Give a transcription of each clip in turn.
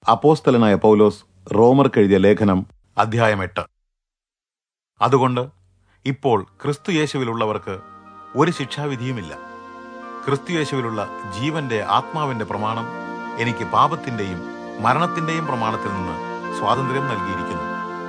അപ്പോസ്തലനായ പൗലോസ് റോമർക്ക് എഴുതിയ ലേഖനം അധ്യായം എട്ട് അതുകൊണ്ട് ഇപ്പോൾ ക്രിസ്തു യേശുവിലുള്ളവർക്ക് ഒരു ശിക്ഷാവിധിയുമില്ല ക്രിസ്തു യേശുവിലുള്ള ജീവന്റെ ആത്മാവിന്റെ പ്രമാണം എനിക്ക് പാപത്തിന്റെയും മരണത്തിന്റെയും പ്രമാണത്തിൽ നിന്ന് സ്വാതന്ത്ര്യം നൽകിയിരിക്കുന്നു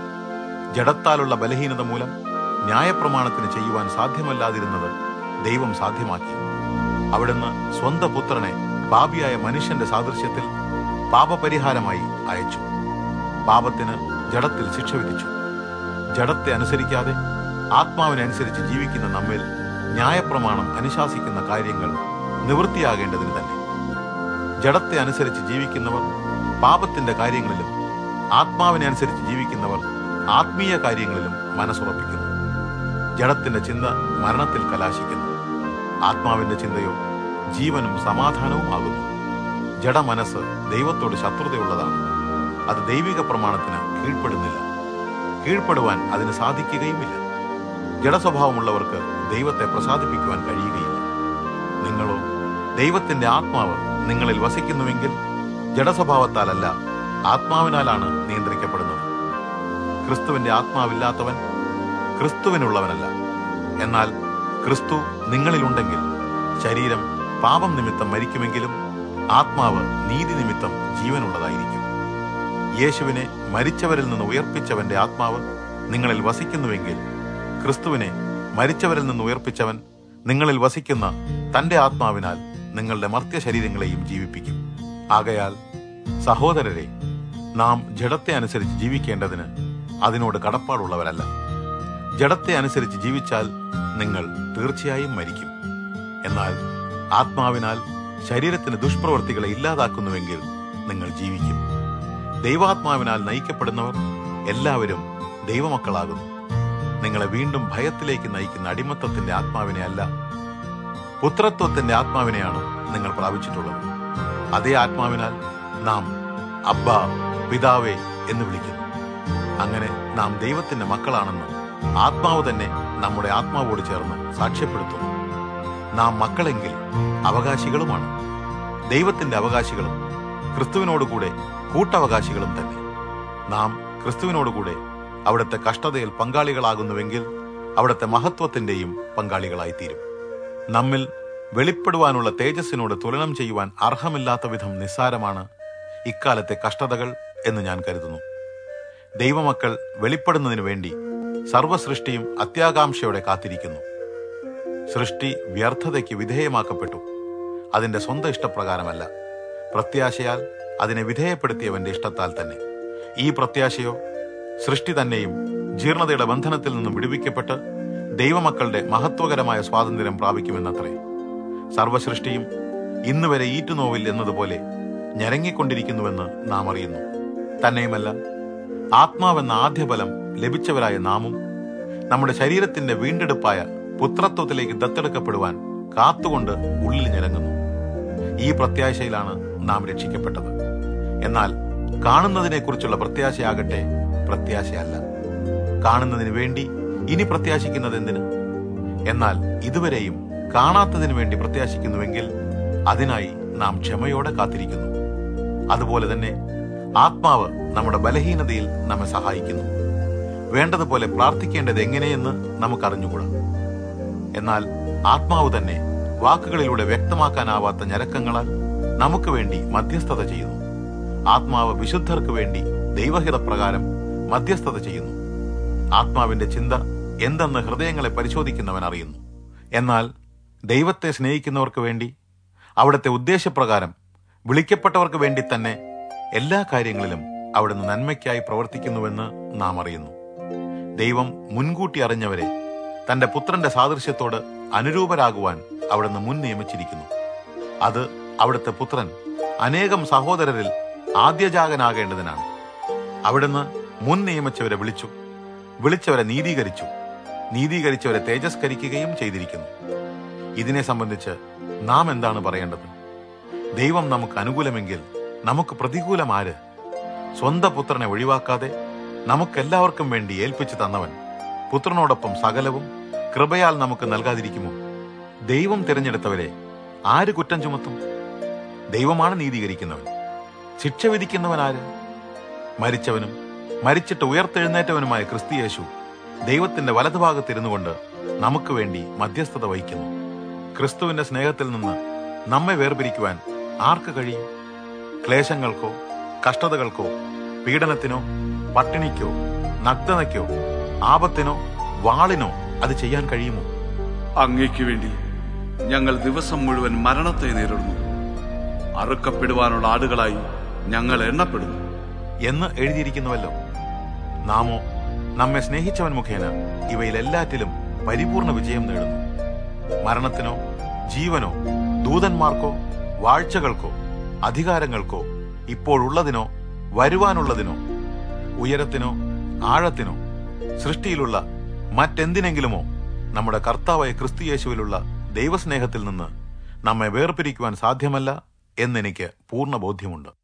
ജഡത്താലുള്ള ബലഹീനത മൂലം ന്യായപ്രമാണത്തിന് ചെയ്യുവാൻ സാധ്യമല്ലാതിരുന്നത് ദൈവം സാധ്യമാക്കി അവിടുന്ന് സ്വന്തം പുത്രനെ പാപിയായ മനുഷ്യന്റെ സാദൃശ്യത്തിൽ പാപപരിഹാരമായി അയച്ചു പാപത്തിന് ജഡത്തിൽ ശിക്ഷ വിധിച്ചു ജഡത്തെ അനുസരിക്കാതെ ആത്മാവിനെ അനുസരിച്ച് ജീവിക്കുന്ന നമ്മിൽ ന്യായപ്രമാണം അനുശാസിക്കുന്ന കാര്യങ്ങൾ നിവൃത്തിയാകേണ്ടതിന് തന്നെ ജഡത്തെ അനുസരിച്ച് ജീവിക്കുന്നവർ പാപത്തിന്റെ കാര്യങ്ങളിലും ആത്മാവിനെ അനുസരിച്ച് ജീവിക്കുന്നവർ ആത്മീയ കാര്യങ്ങളിലും മനസ്സുറപ്പിക്കുന്നു ജഡത്തിന്റെ ചിന്ത മരണത്തിൽ കലാശിക്കുന്നു ആത്മാവിന്റെ ചിന്തയോ ജീവനും സമാധാനവും ആകുന്നു ജഡമനസ്സ് ദൈവത്തോട് ശത്രുതയുള്ളതാണ് അത് ദൈവിക പ്രമാണത്തിന് കീഴ്പ്പെടുന്നില്ല കീഴ്പ്പെടുവാൻ അതിന് സാധിക്കുകയുമില്ല ജഡസ്വഭാവമുള്ളവർക്ക് ദൈവത്തെ പ്രസാദിപ്പിക്കുവാൻ കഴിയുകയില്ല നിങ്ങളോ ദൈവത്തിന്റെ ആത്മാവ് നിങ്ങളിൽ വസിക്കുന്നുവെങ്കിൽ ജഡസ്വഭാവത്താലല്ല ആത്മാവിനാലാണ് നിയന്ത്രിക്കപ്പെടുന്നത് ക്രിസ്തുവിന്റെ ആത്മാവില്ലാത്തവൻ ക്രിസ്തുവിനുള്ളവനല്ല എന്നാൽ ക്രിസ്തു നിങ്ങളിലുണ്ടെങ്കിൽ ശരീരം പാപം നിമിത്തം മരിക്കുമെങ്കിലും ആത്മാവ് നീതി നിമിത്തം ജീവനുള്ളതായിരിക്കും യേശുവിനെ മരിച്ചവരിൽ നിന്ന് ഉയർപ്പിച്ചവന്റെ ആത്മാവ് നിങ്ങളിൽ വസിക്കുന്നുവെങ്കിൽ ക്രിസ്തുവിനെ മരിച്ചവരിൽ നിന്ന് ഉയർപ്പിച്ചവൻ നിങ്ങളിൽ വസിക്കുന്ന തന്റെ ആത്മാവിനാൽ നിങ്ങളുടെ മർത്യ ശരീരങ്ങളെയും ജീവിപ്പിക്കും ആകയാൽ സഹോദരരെ നാം ജഡത്തെ അനുസരിച്ച് ജീവിക്കേണ്ടതിന് അതിനോട് കടപ്പാടുള്ളവരല്ല ജഡത്തെ അനുസരിച്ച് ജീവിച്ചാൽ നിങ്ങൾ തീർച്ചയായും മരിക്കും എന്നാൽ ആത്മാവിനാൽ ശരീരത്തിന് ദുഷ്പ്രവൃത്തികളെ ഇല്ലാതാക്കുന്നുവെങ്കിൽ നിങ്ങൾ ജീവിക്കും ദൈവാത്മാവിനാൽ നയിക്കപ്പെടുന്നവർ എല്ലാവരും ദൈവമക്കളാകുന്നു നിങ്ങളെ വീണ്ടും ഭയത്തിലേക്ക് നയിക്കുന്ന അടിമത്തത്തിന്റെ ആത്മാവിനെ അല്ല പുത്രത്വത്തിന്റെ ആത്മാവിനെയാണ് നിങ്ങൾ പ്രാപിച്ചിട്ടുള്ളത് അതേ ആത്മാവിനാൽ നാം അബ്ബ പിതാവേ എന്ന് വിളിക്കുന്നു അങ്ങനെ നാം ദൈവത്തിന്റെ മക്കളാണെന്ന് ആത്മാവ് തന്നെ നമ്മുടെ ആത്മാവോട് ചേർന്ന് സാക്ഷ്യപ്പെടുത്തുന്നു നാം മക്കളെങ്കിൽ അവകാശികളുമാണ് ദൈവത്തിന്റെ അവകാശികളും ക്രിസ്തുവിനോടുകൂടെ കൂട്ടവകാശികളും തന്നെ നാം ക്രിസ്തുവിനോടുകൂടെ അവിടുത്തെ കഷ്ടതയിൽ പങ്കാളികളാകുന്നുവെങ്കിൽ അവിടുത്തെ മഹത്വത്തിന്റെയും പങ്കാളികളായിത്തീരും നമ്മിൽ വെളിപ്പെടുവാനുള്ള തേജസ്സിനോട് തുലനം ചെയ്യുവാൻ അർഹമില്ലാത്ത വിധം നിസ്സാരമാണ് ഇക്കാലത്തെ കഷ്ടതകൾ എന്ന് ഞാൻ കരുതുന്നു ദൈവമക്കൾ വെളിപ്പെടുന്നതിനു വേണ്ടി സർവസൃഷ്ടിയും അത്യാകാംക്ഷയോടെ കാത്തിരിക്കുന്നു സൃഷ്ടി വ്യർത്ഥതയ്ക്ക് വിധേയമാക്കപ്പെട്ടു അതിന്റെ സ്വന്തം ഇഷ്ടപ്രകാരമല്ല പ്രത്യാശയാൽ അതിനെ വിധേയപ്പെടുത്തിയവന്റെ ഇഷ്ടത്താൽ തന്നെ ഈ പ്രത്യാശയോ സൃഷ്ടി തന്നെയും ജീർണതയുടെ ബന്ധനത്തിൽ നിന്നും വിടുവിക്കപ്പെട്ട് ദൈവമക്കളുടെ മഹത്വകരമായ സ്വാതന്ത്ര്യം പ്രാപിക്കുമെന്നത്രേ സർവസൃഷ്ടിയും ഇന്ന് വരെ ഈറ്റുനോവിൽ എന്നതുപോലെ ഞരങ്ങിക്കൊണ്ടിരിക്കുന്നുവെന്ന് നാം അറിയുന്നു തന്നെയുമല്ല ആത്മാവെന്ന ആദ്യബലം ലഭിച്ചവരായ നാമും നമ്മുടെ ശരീരത്തിന്റെ വീണ്ടെടുപ്പായ പുത്രത്വത്തിലേക്ക് ദത്തെടുക്കപ്പെടുവാൻ കാത്തുകൊണ്ട് ഉള്ളിൽ ഞരങ്ങുന്നു ഈ പ്രത്യാശയിലാണ് നാം രക്ഷിക്കപ്പെട്ടത് എന്നാൽ കാണുന്നതിനെക്കുറിച്ചുള്ള പ്രത്യാശയാകട്ടെ പ്രത്യാശയല്ല കാണുന്നതിന് വേണ്ടി ഇനി പ്രത്യാശിക്കുന്നത് എന്തിന് എന്നാൽ ഇതുവരെയും കാണാത്തതിനു വേണ്ടി പ്രത്യാശിക്കുന്നുവെങ്കിൽ അതിനായി നാം ക്ഷമയോടെ കാത്തിരിക്കുന്നു അതുപോലെ തന്നെ ആത്മാവ് നമ്മുടെ ബലഹീനതയിൽ നമ്മെ സഹായിക്കുന്നു വേണ്ടതുപോലെ പ്രാർത്ഥിക്കേണ്ടത് എങ്ങനെയെന്ന് നമുക്കറിഞ്ഞുകൂടാ എന്നാൽ ആത്മാവ് തന്നെ വാക്കുകളിലൂടെ വ്യക്തമാക്കാനാവാത്ത ഞരക്കങ്ങളാൽ നമുക്ക് വേണ്ടി മധ്യസ്ഥത ചെയ്യുന്നു ആത്മാവ് വിശുദ്ധർക്ക് വേണ്ടി ദൈവഹിതപ്രകാരം മധ്യസ്ഥത ചെയ്യുന്നു ആത്മാവിന്റെ ചിന്ത എന്തെന്ന് ഹൃദയങ്ങളെ പരിശോധിക്കുന്നവൻ അറിയുന്നു എന്നാൽ ദൈവത്തെ സ്നേഹിക്കുന്നവർക്ക് വേണ്ടി അവിടുത്തെ ഉദ്ദേശപ്രകാരം വിളിക്കപ്പെട്ടവർക്ക് വേണ്ടി തന്നെ എല്ലാ കാര്യങ്ങളിലും അവിടുന്ന് നന്മയ്ക്കായി പ്രവർത്തിക്കുന്നുവെന്ന് നാം അറിയുന്നു ദൈവം മുൻകൂട്ടി അറിഞ്ഞവരെ തന്റെ പുത്രന്റെ സാദൃശ്യത്തോട് അനുരൂപരാകുവാൻ അവിടുന്ന് മുൻ നിയമിച്ചിരിക്കുന്നു അത് അവിടുത്തെ പുത്രൻ അനേകം സഹോദരരിൽ ആദ്യജാകനാകേണ്ടതിനാണ് അവിടുന്ന് മുൻ നിയമിച്ചവരെ വിളിച്ചു വിളിച്ചവരെ നീതീകരിച്ചു നീതീകരിച്ചവരെ തേജസ്കരിക്കുകയും ചെയ്തിരിക്കുന്നു ഇതിനെ സംബന്ധിച്ച് നാം എന്താണ് പറയേണ്ടത് ദൈവം നമുക്ക് അനുകൂലമെങ്കിൽ നമുക്ക് പ്രതികൂലം ആര് സ്വന്തം പുത്രനെ ഒഴിവാക്കാതെ നമുക്കെല്ലാവർക്കും വേണ്ടി ഏൽപ്പിച്ചു തന്നവൻ പുത്രനോടൊപ്പം സകലവും കൃപയാൽ നമുക്ക് നൽകാതിരിക്കുമോ ദൈവം തിരഞ്ഞെടുത്തവരെ ആര് കുറ്റം ചുമത്തും ദൈവമാണ് നീതീകരിക്കുന്നവൻ ശിക്ഷ വിധിക്കുന്നവനാര് മരിച്ചവനും മരിച്ചിട്ട് ഉയർത്തെഴുന്നേറ്റവനുമായ ക്രിസ്തിയേശു ദൈവത്തിന്റെ വലതുഭാഗത്തിരുന്നു കൊണ്ട് നമുക്ക് വേണ്ടി മധ്യസ്ഥത വഹിക്കുന്നു ക്രിസ്തുവിന്റെ സ്നേഹത്തിൽ നിന്ന് നമ്മെ വേർപിരിക്കുവാൻ ആർക്ക് കഴിയും ക്ലേശങ്ങൾക്കോ കഷ്ടതകൾക്കോ പീഡനത്തിനോ പട്ടിണിക്കോ നഗ്നതയ്ക്കോ ആപത്തിനോ വാളിനോ അത് ചെയ്യാൻ കഴിയുമോ അങ്ങയ്ക്ക് വേണ്ടി ഞങ്ങൾ ദിവസം മുഴുവൻ മരണത്തെ നേരിടുന്നു അറുക്കപ്പെടുവാനുള്ള ആടുകളായി ഞങ്ങൾ എണ്ണപ്പെടുന്നു എന്ന് എഴുതിയിരിക്കുന്നുവല്ലോ നാമോ നമ്മെ സ്നേഹിച്ചവൻ മുഖേന ഇവയിലെല്ലാറ്റിലും പരിപൂർണ വിജയം നേടുന്നു മരണത്തിനോ ജീവനോ ദൂതന്മാർക്കോ വാഴ്ചകൾക്കോ അധികാരങ്ങൾക്കോ ഇപ്പോഴുള്ളതിനോ വരുവാനുള്ളതിനോ ഉയരത്തിനോ ആഴത്തിനോ സൃഷ്ടിയിലുള്ള മറ്റെന്തിനെങ്കിലുമോ നമ്മുടെ കർത്താവായ ക്രിസ്തുയേശുവിലുള്ള ദൈവസ്നേഹത്തിൽ നിന്ന് നമ്മെ വേർപിരിക്കുവാൻ സാധ്യമല്ല എന്നെനിക്ക് പൂർണ്ണ ബോധ്യമുണ്ട്